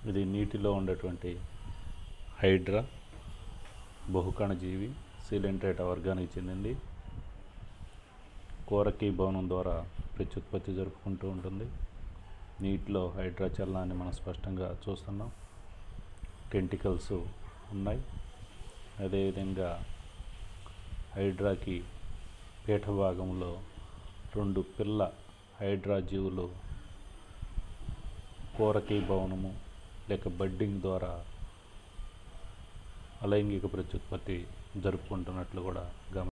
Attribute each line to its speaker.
Speaker 1: ఇది నీటిలో ఉండేటువంటి హైడ్రా బహుకణజీవి సిలిండ్రేటా వర్గానికి చెందింది కోరకీ భవనం ద్వారా ప్రత్యుత్పత్తి జరుపుకుంటూ ఉంటుంది నీటిలో హైడ్రా చలనాన్ని మనం స్పష్టంగా చూస్తున్నాం టెంటికల్స్ ఉన్నాయి అదేవిధంగా హైడ్రాకి పీఠ భాగంలో రెండు పిల్ల హైడ్రా జీవులు కోరకీ భవనము లేక బడ్డింగ్ ద్వారా అలైంగిక ప్రత్యుత్పత్తి జరుపుకుంటున్నట్లు కూడా గమ